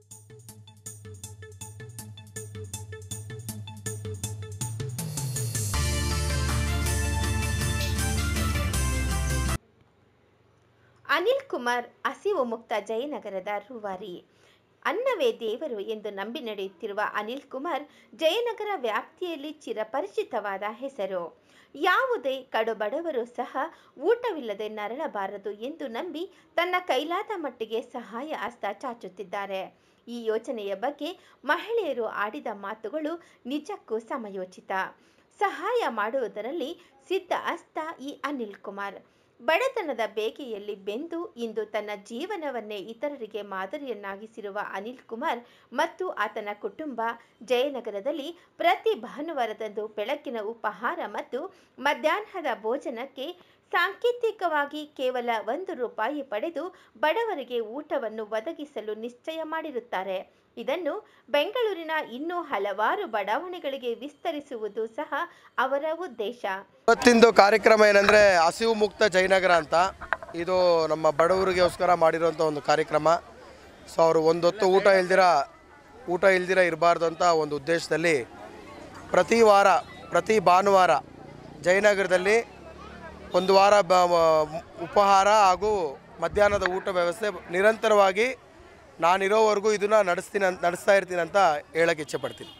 ಅನಿಲ್ ಕುಮಾರ್ ಹಸಿವು ಮುಕ್ತ ಜಯನಗರದ ರೂವಾರಿ ಅನ್ನವೇ ದೇವರು ಎಂದು ನಂಬಿ ನಡೆಯುತ್ತಿರುವ ಅನಿಲ್ ಕುಮಾರ್ ಜಯನಗರ ವ್ಯಾಪ್ತಿಯಲ್ಲಿ ಚಿರಪರಿಚಿತವಾದ ಹೆಸರು ಯಾವುದೇ ಕಡುಬಡವರು ಸಹ ಊಟವಿಲ್ಲದೆ ನರಳಬಾರದು ಎಂದು ನಂಬಿ ತನ್ನ ಕೈಲಾದ ಮಟ್ಟಿಗೆ ಸಹಾಯ ಹಸ್ತ ಚಾಚುತ್ತಿದ್ದಾರೆ ಈ ಯೋಜನೆಯ ಬಗ್ಗೆ ಮಹಿಳೆಯರು ಆಡಿದ ಮಾತುಗಳು ನಿಜಕ್ಕೂ ಸಮಯೋಚಿತ ಸಹಾಯ ಮಾಡುವುದರಲ್ಲಿ ಸಿದ್ಧ ಹಸ್ತ ಈ ಅನಿಲ್ ಕುಮಾರ್ ಬಡತನದ ಬೇಗೆಯಲ್ಲಿ ಬೆಂದು ಇಂದು ತನ್ನ ಜೀವನವನ್ನೇ ಇತರರಿಗೆ ಮಾದರಿಯನ್ನಾಗಿಸಿರುವ ಅನಿಲ್ ಕುಮಾರ್ ಮತ್ತು ಆತನ ಕುಟುಂಬ ಜಯನಗರದಲ್ಲಿ ಪ್ರತಿ ಭಾನುವಾರದಂದು ಬೆಳಕಿನ ಉಪಹಾರ ಮತ್ತು ಮಧ್ಯಾಹ್ನದ ಭೋಜನಕ್ಕೆ ಸಾಂಕೇತಿಕವಾಗಿ ಕೇವಲ ಒಂದು ರೂಪಾಯಿ ಪಡೆದು ಬಡವರಿಗೆ ಊಟವನ್ನು ಒದಗಿಸಲು ನಿಶ್ಚಯ ಮಾಡಿರುತ್ತಾರೆ ಇದನ್ನು ಬೆಂಗಳೂರಿನ ಇನ್ನೂ ಹಲವಾರು ಬಡಾವಣೆಗಳಿಗೆ ವಿಸ್ತರಿಸುವುದು ಸಹ ಅವರ ಉದ್ದೇಶ ಇವತ್ತಿಂದು ಕಾರ್ಯಕ್ರಮ ಏನಂದರೆ ಹಸಿವು ಮುಕ್ತ ಜಯನಗರ ಅಂತ ಇದು ನಮ್ಮ ಬಡವರಿಗೋಸ್ಕರ ಮಾಡಿರೋಂಥ ಒಂದು ಕಾರ್ಯಕ್ರಮ ಸೊ ಅವರು ಒಂದೊತ್ತು ಊಟ ಇಲ್ದಿರ ಊಟ ಇಲ್ದಿರ ಇರಬಾರ್ದು ಅಂತ ಒಂದು ಉದ್ದೇಶದಲ್ಲಿ ಪ್ರತಿ ವಾರ ಪ್ರತಿ ಭಾನುವಾರ ಜಯನಗರದಲ್ಲಿ ಒಂದು ವಾರ ಬ ಮ- ಉಪಹಾರ ಹಾಗೂ ಮಧ್ಯಾಹ್ನದ ಊಟ ವ್ಯವಸ್ಥೆ ನಿರಂತರವಾಗಿ ನಾನಿರೋವರೆಗೂ ಇದನ್ನು ನಡೆಸ್ತೀನಿ ಅಂತ ನಡೆಸ್ತಾ ಇರ್ತೀನಿ ಅಂತ ಹೇಳಕ್ಕೆ ಇಚ್ಛೆಪಡ್ತೀನಿ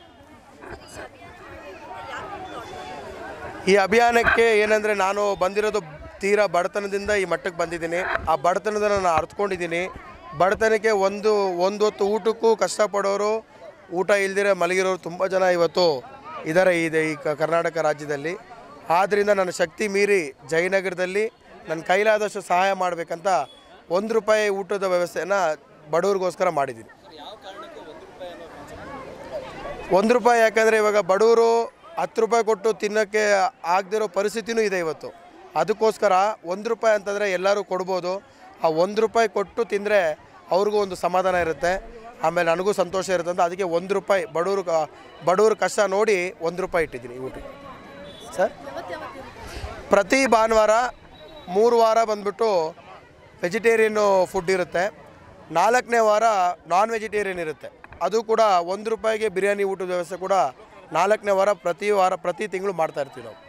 ಈ ಅಭಿಯಾನಕ್ಕೆ ಏನಂದರೆ ನಾನು ಬಂದಿರೋದು ತೀರಾ ಬಡತನದಿಂದ ಈ ಮಟ್ಟಕ್ಕೆ ಬಂದಿದ್ದೀನಿ ಆ ಬಡತನದ ನಾನು ಅರ್ಥಕೊಂಡಿದ್ದೀನಿ ಬಡತನಕ್ಕೆ ಒಂದು ಒಂದು ಹೊತ್ತು ಊಟಕ್ಕೂ ಕಷ್ಟಪಡೋರು ಊಟ ಇಲ್ದಿರ ಮಲಗಿರೋರು ತುಂಬ ಜನ ಇವತ್ತು ಇದ್ದಾರೆ ಇದೆ ಈ ಕ- ಕರ್ನಾಟಕ ರಾಜ್ಯದಲ್ಲಿ ಆದ್ದರಿಂದ ನನ್ನ ಶಕ್ತಿ ಮೀರಿ ಜಯನಗರದಲ್ಲಿ ನನ್ನ ಕೈಲಾದಷ್ಟು ಸಹಾಯ ಮಾಡಬೇಕಂತ ಒಂದು ರೂಪಾಯಿ ಊಟದ ವ್ಯವಸ್ಥೆಯನ್ನು ಬಡವ್ರಿಗೋಸ್ಕರ ಮಾಡಿದ್ದೀನಿ ಒಂದು ರೂಪಾಯಿ ಯಾಕಂದರೆ ಇವಾಗ ಬಡವರು ಹತ್ತು ರೂಪಾಯಿ ಕೊಟ್ಟು ತಿನ್ನೋಕ್ಕೆ ಆಗದಿರೋ ಪರಿಸ್ಥಿತಿನೂ ಇದೆ ಇವತ್ತು ಅದಕ್ಕೋಸ್ಕರ ಒಂದು ರೂಪಾಯಿ ಅಂತಂದರೆ ಎಲ್ಲರೂ ಕೊಡ್ಬೋದು ಆ ಒಂದು ರೂಪಾಯಿ ಕೊಟ್ಟು ತಿಂದರೆ ಅವ್ರಿಗೂ ಒಂದು ಸಮಾಧಾನ ಇರುತ್ತೆ ಆಮೇಲೆ ನನಗೂ ಸಂತೋಷ ಇರುತ್ತೆ ಅಂತ ಅದಕ್ಕೆ ಒಂದು ರೂಪಾಯಿ ಬಡವರು ಬಡವ್ರ ಕಷ್ಟ ನೋಡಿ ಒಂದು ರೂಪಾಯಿ ಇಟ್ಟಿದ್ದೀನಿ ಊಟಕ್ಕೆ ಸರ್ ಪ್ರತಿ ಭಾನುವಾರ ಮೂರು ವಾರ ಬಂದ್ಬಿಟ್ಟು ವೆಜಿಟೇರಿಯನ್ ಫುಡ್ ಇರುತ್ತೆ ನಾಲ್ಕನೇ ವಾರ ನಾನ್ ವೆಜಿಟೇರಿಯನ್ ಇರುತ್ತೆ ಅದು ಕೂಡ ಒಂದು ರೂಪಾಯಿಗೆ ಬಿರಿಯಾನಿ ಊಟದ ವ್ಯವಸ್ಥೆ ಕೂಡ ನಾಲ್ಕನೇ ವಾರ ಪ್ರತಿ ವಾರ ಪ್ರತಿ ತಿಂಗಳು ಮಾಡ್ತಾ ಇರ್ತೀವಿ ನಾವು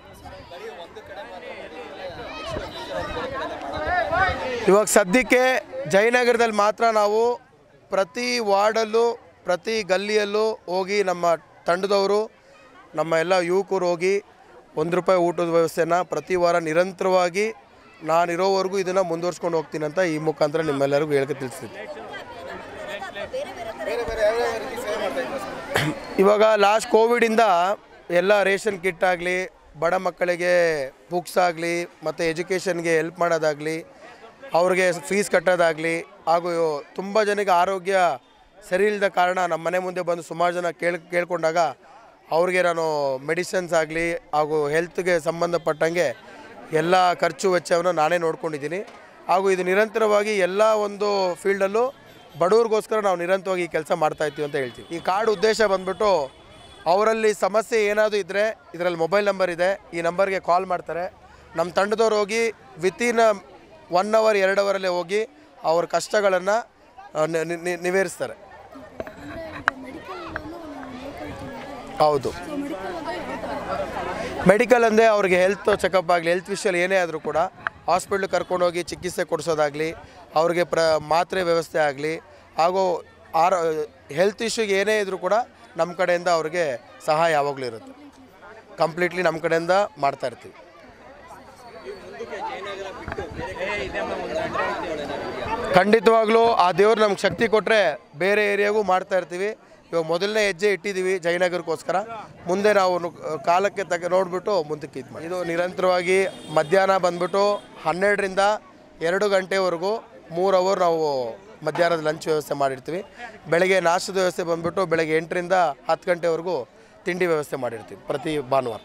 ಇವಾಗ ಸದ್ಯಕ್ಕೆ ಜಯನಗರದಲ್ಲಿ ಮಾತ್ರ ನಾವು ಪ್ರತಿ ವಾರ್ಡಲ್ಲೂ ಪ್ರತಿ ಗಲ್ಲಿಯಲ್ಲೂ ಹೋಗಿ ನಮ್ಮ ತಂಡದವರು ನಮ್ಮ ಎಲ್ಲ ಯುವಕರು ಹೋಗಿ ಒಂದು ರೂಪಾಯಿ ಊಟದ ವ್ಯವಸ್ಥೆನ ಪ್ರತಿ ವಾರ ನಿರಂತರವಾಗಿ ನಾನಿರೋವರೆಗೂ ಇದನ್ನು ಮುಂದುವರ್ಸ್ಕೊಂಡು ಹೋಗ್ತೀನಿ ಅಂತ ಈ ಮುಖಾಂತರ ನಿಮ್ಮೆಲ್ಲರಿಗೂ ಹೇಳ್ಕೆ ತಿಳಿಸ್ತೀನಿ ಇವಾಗ ಲಾಸ್ಟ್ ಕೋವಿಡಿಂದ ಎಲ್ಲ ರೇಷನ್ ಕಿಟ್ ಆಗಲಿ ಬಡ ಮಕ್ಕಳಿಗೆ ಬುಕ್ಸ್ ಆಗಲಿ ಮತ್ತು ಎಜುಕೇಷನ್ಗೆ ಹೆಲ್ಪ್ ಮಾಡೋದಾಗಲಿ ಅವ್ರಿಗೆ ಫೀಸ್ ಕಟ್ಟೋದಾಗಲಿ ಹಾಗೂ ತುಂಬ ಜನಕ್ಕೆ ಆರೋಗ್ಯ ಸರಿ ಇಲ್ಲದ ಕಾರಣ ನಮ್ಮ ಮನೆ ಮುಂದೆ ಬಂದು ಸುಮಾರು ಜನ ಕೇಳ್ ಕೇಳ್ಕೊಂಡಾಗ ಅವ್ರಿಗೆ ನಾನು ಮೆಡಿಸಿನ್ಸ್ ಆಗಲಿ ಹಾಗೂ ಹೆಲ್ತ್ಗೆ ಸಂಬಂಧಪಟ್ಟಂಗೆ ಎಲ್ಲ ಖರ್ಚು ವೆಚ್ಚವನ್ನು ನಾನೇ ನೋಡ್ಕೊಂಡಿದ್ದೀನಿ ಹಾಗೂ ಇದು ನಿರಂತರವಾಗಿ ಎಲ್ಲ ಒಂದು ಫೀಲ್ಡಲ್ಲೂ ಬಡವ್ರಿಗೋಸ್ಕರ ನಾವು ನಿರಂತರವಾಗಿ ಈ ಕೆಲಸ ಮಾಡ್ತಾ ಇರ್ತೀವಿ ಅಂತ ಹೇಳ್ತೀವಿ ಈ ಕಾರ್ಡ್ ಉದ್ದೇಶ ಬಂದ್ಬಿಟ್ಟು ಅವರಲ್ಲಿ ಸಮಸ್ಯೆ ಏನಾದರೂ ಇದ್ದರೆ ಇದರಲ್ಲಿ ಮೊಬೈಲ್ ನಂಬರ್ ಇದೆ ಈ ನಂಬರ್ಗೆ ಕಾಲ್ ಮಾಡ್ತಾರೆ ನಮ್ಮ ತಂಡದವ್ರು ಹೋಗಿ ವಿತಿನ್ ಒನ್ ಅವರ್ ಎರಡು ಅವರಲ್ಲೇ ಹೋಗಿ ಅವ್ರ ಕಷ್ಟಗಳನ್ನು ನಿವೇರಿಸ್ತಾರೆ ಹೌದು ಮೆಡಿಕಲ್ ಅಂದರೆ ಅವ್ರಿಗೆ ಹೆಲ್ತ್ ಚೆಕಪ್ ಆಗಲಿ ಹೆಲ್ತ್ ವಿಷಯಲ್ಲಿ ಏನೇ ಆದರೂ ಕೂಡ ಹಾಸ್ಪಿಟ್ಲ್ ಕರ್ಕೊಂಡೋಗಿ ಚಿಕಿತ್ಸೆ ಕೊಡಿಸೋದಾಗಲಿ ಅವ್ರಿಗೆ ಪ್ರ ಮಾತ್ರೆ ವ್ಯವಸ್ಥೆ ಆಗಲಿ ಹಾಗೂ ಆರೋ ಹೆಲ್ತ್ ಇಶ್ಯೂಗೆ ಏನೇ ಇದ್ದರೂ ಕೂಡ ನಮ್ಮ ಕಡೆಯಿಂದ ಅವ್ರಿಗೆ ಸಹಾಯ ಯಾವಾಗಲೂ ಇರುತ್ತೆ ಕಂಪ್ಲೀಟ್ಲಿ ನಮ್ಮ ಕಡೆಯಿಂದ ಮಾಡ್ತಾ ಇರ್ತೀವಿ ಖಂಡಿತವಾಗ್ಲೂ ಆ ದೇವ್ರು ನಮ್ಗೆ ಶಕ್ತಿ ಕೊಟ್ಟರೆ ಬೇರೆ ಏರಿಯಾಗೂ ಮಾಡ್ತಾ ಇರ್ತೀವಿ ಇವಾಗ ಮೊದಲನೇ ಹೆಜ್ಜೆ ಇಟ್ಟಿದ್ದೀವಿ ಜಯನಗರಕ್ಕೋಸ್ಕರ ಮುಂದೆ ನಾವು ನು- ಕಾಲಕ್ಕೆ ತಗ ನೋಡಿಬಿಟ್ಟು ಮುಂದಕ್ಕೆ ಇದು ಮಾಡಿ ಇದು ನಿರಂತರವಾಗಿ ಮಧ್ಯಾಹ್ನ ಬಂದ್ಬಿಟ್ಟು ಹನ್ನೆರಡರಿಂದ ಎರಡು ಗಂಟೆವರೆಗೂ ಮೂರು ಅವರ್ ನಾವು ಮಧ್ಯಾಹ್ನದ ಲಂಚ್ ವ್ಯವಸ್ಥೆ ಮಾಡಿರ್ತೀವಿ ಬೆಳಗ್ಗೆ ನಾಷ್ಟದ ವ್ಯವಸ್ಥೆ ಬಂದ್ಬಿಟ್ಟು ಬೆಳಗ್ಗೆ ಎಂಟರಿಂದ ಹತ್ತು ಗಂಟೆವರೆಗೂ ತಿಂಡಿ ವ್ಯವಸ್ಥೆ ಮಾಡಿರ್ತೀವಿ ಪ್ರತಿ ಭಾನುವಾರ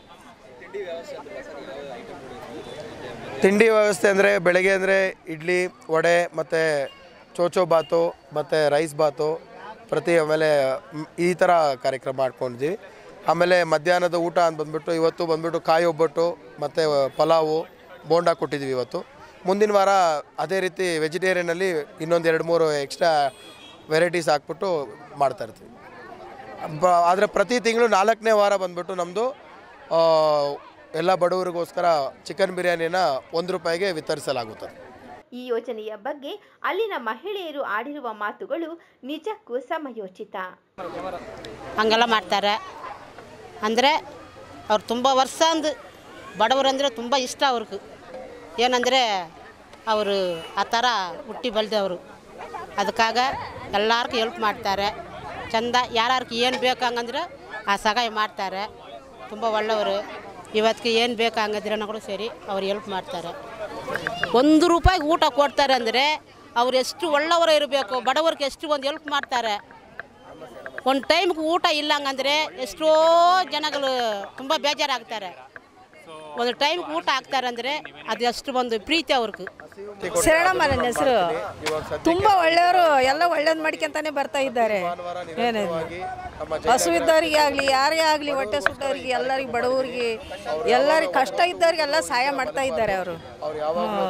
ತಿಂಡಿ ವ್ಯವಸ್ಥೆ ಅಂದರೆ ಬೆಳಗ್ಗೆ ಅಂದರೆ ಇಡ್ಲಿ ವಡೆ ಮತ್ತು ಚೋಚೋ ಬಾತು ಮತ್ತು ರೈಸ್ ಬಾತು ಪ್ರತಿ ಆಮೇಲೆ ಮ್, ಈ ಥರ ಕಾರ್ಯಕ್ರಮ ಮಾಡ್ಕೊಂಡಿದ್ದೀವಿ ಆಮೇಲೆ ಮಧ್ಯಾಹ್ನದ ಊಟ ಅಂತ ಬಂದ್ಬಿಟ್ಟು ಇವತ್ತು ಬಂದ್ಬಿಟ್ಟು ಕಾಯಿ ಒಬ್ಬಟ್ಟು ಮತ್ತು ಪಲಾವು ಬೋಂಡ ಕೊಟ್ಟಿದ್ದೀವಿ ಇವತ್ತು ಮುಂದಿನ ವಾರ ಅದೇ ರೀತಿ ವೆಜಿಟೇರಿಯನಲ್ಲಿ ಇನ್ನೊಂದು ಎರಡು ಮೂರು ಎಕ್ಸ್ಟ್ರಾ ವೆರೈಟೀಸ್ ಹಾಕ್ಬಿಟ್ಟು ಮಾಡ್ತಾ ಇರ್ತೀವಿ ಬ ಆದರೆ ಪ್ರತಿ ತಿಂಗಳು ನಾಲ್ಕನೇ ವಾರ ಬಂದ್ಬಿಟ್ಟು ನಮ್ಮದು ಎಲ್ಲ ಬಡವರಿಗೋಸ್ಕರ ಚಿಕನ್ ಬಿರಿಯಾನಿನ ಒಂದು ರೂಪಾಯಿಗೆ ವಿತರಿಸಲಾಗುತ್ತದೆ ಈ ಯೋಜನೆಯ ಬಗ್ಗೆ ಅಲ್ಲಿನ ಮಹಿಳೆಯರು ಆಡಿರುವ ಮಾತುಗಳು ನಿಜಕ್ಕೂ ಸಮಯೋಚಿತ ಹಂಗೆಲ್ಲ ಮಾಡ್ತಾರೆ ಅಂದರೆ ಅವ್ರು ತುಂಬ ವರ್ಷ ಅಂದು ಬಡವರಂದರೆ ತುಂಬ ಇಷ್ಟ ಅವ್ರಿಗೆ ಏನಂದರೆ ಅವರು ಆ ಥರ ಹುಟ್ಟಿ ಬೆಳೆದವರು ಅದಕ್ಕಾಗ ಎಲ್ಲರಿಗೂ ಹೆಲ್ಪ್ ಮಾಡ್ತಾರೆ ಚಂದ ಯಾರ್ಯಾರಿಗೆ ಏನು ಬೇಕು ಹಂಗಂದ್ರೆ ಆ ಸಹಾಯ ಮಾಡ್ತಾರೆ ತುಂಬ ಒಳ್ಳೆಯವರು ಇವತ್ತಿಗೆ ಏನು ಬೇಕು ಹಂಗಂದ್ರೆ ಕೂಡ ಸರಿ ಅವ್ರು ಹೆಲ್ಪ್ ಮಾಡ್ತಾರೆ ಒಂದು ರೂಪಾಯಿಗೆ ಊಟ ಕೊಡ್ತಾರೆ ಅಂದರೆ ಅವ್ರು ಎಷ್ಟು ಒಳ್ಳೆಯವರು ಇರಬೇಕು ಬಡವರಿಗೆ ಎಷ್ಟು ಒಂದು ಹೆಲ್ಪ್ ಮಾಡ್ತಾರೆ ಒಂದು ಟೈಮ್ಗೆ ಊಟ ಇಲ್ಲ ಹಂಗಂದ್ರೆ ಎಷ್ಟೋ ಜನಗಳು ತುಂಬ ಬೇಜಾರಾಗ್ತಾರೆ ಒಂದು ಟೈಮ್ಗೆ ಊಟ ಹಾಕ್ತಾರೆ ಅಂದರೆ ಅದು ಎಷ್ಟು ಒಂದು ಪ್ರೀತಿ ಅವ್ರಿಗೆ ಶರಣಮ್ಮ ನನ್ನ ಹೆಸರು ತುಂಬ ಒಳ್ಳೆಯವರು ಎಲ್ಲ ಒಳ್ಳೇದು ಮಾಡ್ಕೊಂತಾನೆ ಬರ್ತಾ ಇದ್ದಾರೆ ಏನಿದೆ ಹಸು ಇದ್ದವರಿಗೆ ಆಗಲಿ ಯಾರೇ ಆಗಲಿ ಹೊಟ್ಟೆ ಸುಟ್ಟವರಿಗೆ ಎಲ್ಲರಿಗೆ ಬಡವರಿಗೆ ಎಲ್ಲರಿಗೆ ಕಷ್ಟ ಇದ್ದವರಿಗೆಲ್ಲ ಸಹಾಯ ಮಾಡ್ತಾ ಇದ್ದಾರೆ ಅವರು